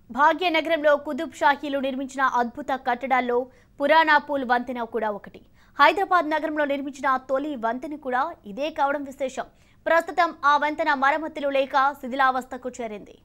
భాగ్యనగరంలో కుతుబ్ షాహీలు నిర్మించిన అద్భుత కట్టడాల్లో పురాణా పూల్ వంతెన కూడా ఒకటి హైదరాబాద్ నగరంలో నిర్మించిన తొలి వంతెన కూడా ఇదే కావడం విశేషం ప్రస్తుతం ఆ వంతెన మరమ్మతులు లేక శిథిలావస్థకు చేరింది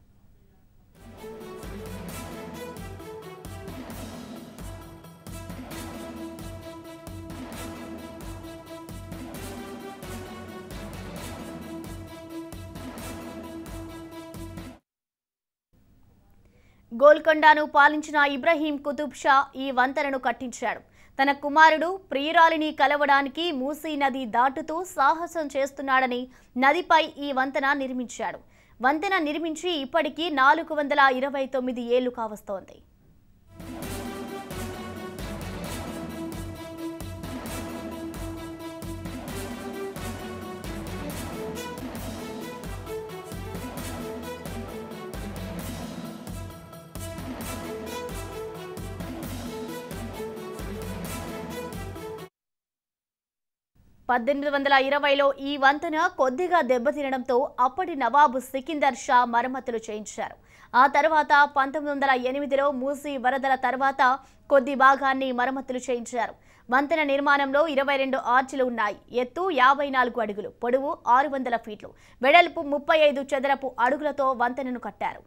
గోల్కొండను పాలించిన ఇబ్రహీం కుతుబ్ షా ఈ వంతెనను కట్టించాడు తన కుమారుడు ప్రియురాలిని కలవడానికి మూసీ నది దాటుతూ సాహసం చేస్తున్నాడని నదిపై ఈ వంతెన నిర్మించాడు వంతెన నిర్మించి ఇప్పటికీ నాలుగు వందల ఇరవై తొమ్మిది ఏళ్లు కావస్తోంది పద్దెనిమిది వందల ఇరవైలో ఈ వంతెన కొద్దిగా దెబ్బతినడంతో అప్పటి నవాబు సికిందర్ షా మరమ్మతులు చేయించారు ఆ తర్వాత పంతొమ్మిది వందల ఎనిమిదిలో మూసీ వరదల తర్వాత కొద్ది భాగాన్ని మరమ్మతులు చేయించారు వంతెన నిర్మాణంలో ఇరవై రెండు ఆర్చిలు ఉన్నాయి ఎత్తు యాభై నాలుగు అడుగులు పొడవు ఆరు వందల ఫీట్లు వెడల్పు ముప్పై ఐదు చదరపు అడుగులతో వంతెనను కట్టారు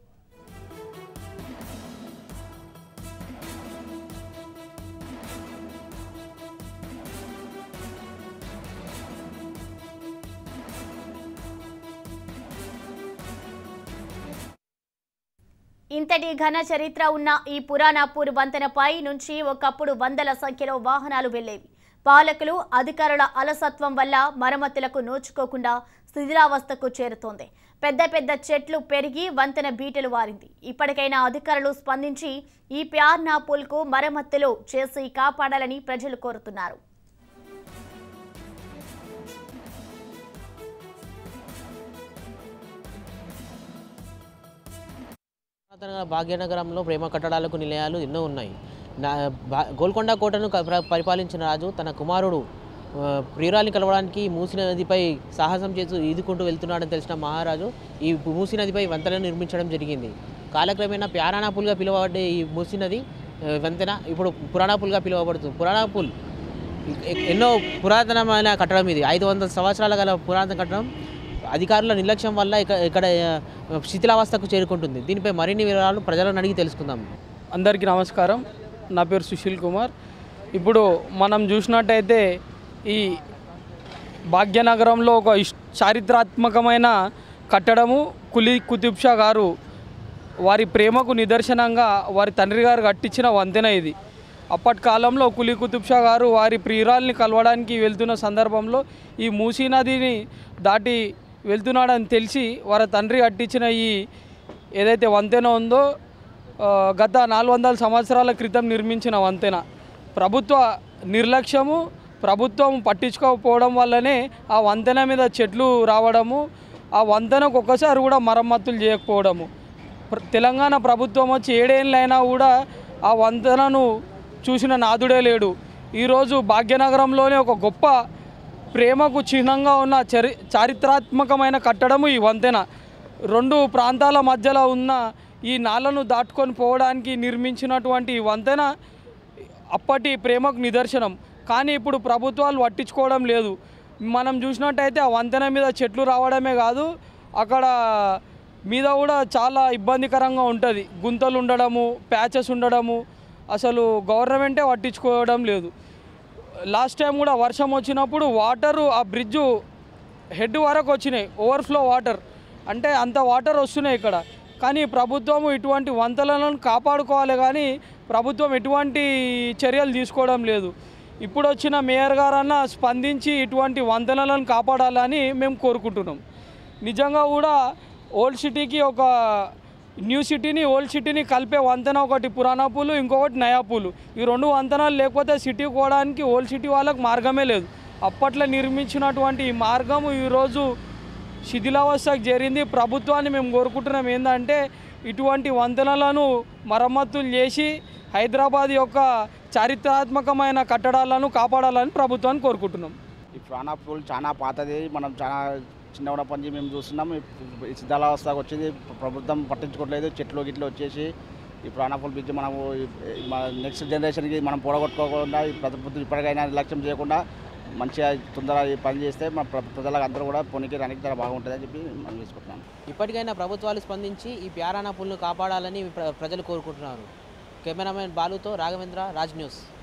ఇంతటి ఘన చరిత్ర ఉన్న ఈ పురాణాపూర్ వంతెనపై నుంచి ఒకప్పుడు వందల సంఖ్యలో వాహనాలు వెళ్లేవి పాలకులు అధికారుల అలసత్వం వల్ల మరమ్మతులకు నోచుకోకుండా శిథిలావస్థకు చేరుతోంది పెద్ద పెద్ద చెట్లు పెరిగి వంతెన బీటలు వారింది ఇప్పటికైనా అధికారులు స్పందించి ఈ ప్యార్నా పూల్కు మరమ్మతులు చేసి కాపాడాలని ప్రజలు కోరుతున్నారు పురాతన భాగ్యనగరంలో ప్రేమ కట్టడాలకు నిలయాలు ఎన్నో ఉన్నాయి నా భా- గోల్కొండ కోటను క- ప్ర- పరిపాలించిన రాజు తన కుమారుడు ఆ, ప్రియురాలిని కలవడానికి మూసీ నదిపై సాహసం చేస్తూ ఈదుకుంటూ వెళ్తున్నాడని తెలిసిన మహారాజు ఈ మూసీ నదిపై వంతెనను నిర్మించడం జరిగింది కాలక్రమేణా ప్యారానాపుల్గా పిలువబడే ఈ మూసీ నది ఆ, వంతెన ఇప్పుడు పురాణాపుల్గా పిలువబడుతుంది పురాణాపుల్ ఎ- ఎన్నో పురాతనమైన కట్టడం ఇది ఐదు వందల సంవత్సరాల గల పురాతన కట్టడం అధికారుల నిర్లక్ష్యం వల్ల ఇక- ఇక్కడ ఆ, శిథిలావస్థకు చేరుకుంటుంది దీనిపై మరిన్ని వివరాలు ప్రజలను అడిగి తెలుసుకుందాం అందరికీ నమస్కారం నా పేరు సుశీల్ కుమార్ ఇప్పుడు మనం చూసినట్టయితే ఈ భాగ్యనగరంలో ఒక ఇష్- చారిత్రాత్మకమైన కట్టడము కులీ కుతుబ్ షా గారు వారి ప్రేమకు నిదర్శనంగా వారి తండ్రి గారు కట్టించిన వంతెన ఇది అప్పటి కాలంలో కులీ కుతుబ్ షా గారు వారి ప్రియురాల్ని కలవడానికి వెళ్తున్న సందర్భంలో ఈ మూసీ నదిని దాటి వెళ్తున్నాడని తెలిసి వారి తండ్రి కట్టించిన ఈ ఏదైతే వంతెన ఉందో ఆ, గత నాలుగు వందల సంవత్సరాల క్రితం నిర్మించిన వంతెన ప్రభుత్వ నిర్లక్ష్యము ప్రభుత్వం పట్టించుకోకపోవడం వల్లనే ఆ వంతెన మీద చెట్లు రావడము ఆ వంతెనకు ఒక్కసారి కూడా మరమ్మతులు చేయకపోవడము ప్ర- తెలంగాణ ప్రభుత్వం వచ్చి ఏడేళ్ళైనా కూడా ఆ వంతెనను చూసిన నాదుడే లేడు ఈరోజు భాగ్యనగరంలోనే ఒక గొప్ప ప్రేమకు చిహ్నంగా ఉన్న చరి చారిత్రాత్మకమైన కట్టడము ఈ వంతెన రెండు ప్రాంతాల మధ్యలో ఉన్న ఈ నాలను దాటుకొని పోవడానికి నిర్మించినటువంటి ఈ వంతెన అప్పటి ప్రేమకు నిదర్శనం కానీ ఇప్పుడు ప్రభుత్వాలు పట్టించుకోవడం లేదు మనం చూసినట్టయితే ఆ వంతెన మీద చెట్లు రావడమే కాదు అక్కడ మీద కూడా చాలా ఇబ్బందికరంగా ఉంటుంది గుంతలు ఉండడము ప్యాచెస్ ఉండడము అసలు గవర్నమెంటే పట్టించుకోవడం లేదు లాస్ట్ టైం కూడా వర్షం వచ్చినప్పుడు వాటరు ఆ బ్రిడ్జు హెడ్ వరకు వచ్చినాయి ఓవర్ఫ్లో వాటర్ అంటే అంత వాటర్ వస్తున్నాయి ఇక్కడ కానీ ప్రభుత్వం ఇటువంటి వంతలను కాపాడుకోవాలి కానీ ప్రభుత్వం ఎటువంటి చర్యలు తీసుకోవడం లేదు ఇప్పుడు వచ్చిన మేయర్ గారన్న స్పందించి ఇటువంటి వంతెనలను కాపాడాలని మేము కోరుకుంటున్నాం నిజంగా కూడా ఓల్డ్ సిటీకి ఒక న్యూ సిటీని ఓల్డ్ సిటీని కలిపే వంతెన ఒకటి పురాణా పూలు ఇంకొకటి నయా పూలు ఈ రెండు వంతెనలు లేకపోతే సిటీ పోవడానికి ఓల్డ్ సిటీ వాళ్ళకి మార్గమే లేదు అప్పట్లో నిర్మించినటువంటి ఈ మార్గము ఈరోజు శిథిలావస్థకు చేరింది ప్రభుత్వాన్ని మేము కోరుకుంటున్నాం ఏంటంటే ఇటువంటి వంతెనలను మరమ్మతులు చేసి హైదరాబాద్ యొక్క చారిత్రాత్మకమైన కట్టడాలను కాపాడాలని ప్రభుత్వాన్ని కోరుకుంటున్నాం ఈ ప్రాణా పూల్ చాలా పాతది మనం చాలా చిన్న ఉన్న పని మేము చూస్తున్నాం ఈ సిద్ధాలవస్థకు వచ్చింది ప్రభుత్వం పట్టించుకోవట్లేదు చెట్లు గిట్లు వచ్చేసి ఈ ప్రాణాపుల్ బ్రిడ్జ్ మనము ఈ- ఈ మన నెక్స్ట్ జనరేషన్కి మనం పొడగొట్టుకోకుండా ఈ ప్రభుత్వం ఇప్పటికైనా నిర్లక్ష్యం చేయకుండా మంచిగా తొందరగా ఈ పని చేస్తే మన ప్ర- ప్రజలకు అందరూ కూడా పొనికి రానికి చాలా బాగుంటుందని చెప్పి మనం తీసుకుంటున్నాం ఇప్పటికైనా ప్రభుత్వాలు స్పందించి ఈ ప్యారానా పుల్ను కాపాడాలని ప్ర- ప్రజలు కోరుకుంటున్నారు కెమెరామెన్ బాలుతో రాఘవేంద్ర రాజ్ న్యూస్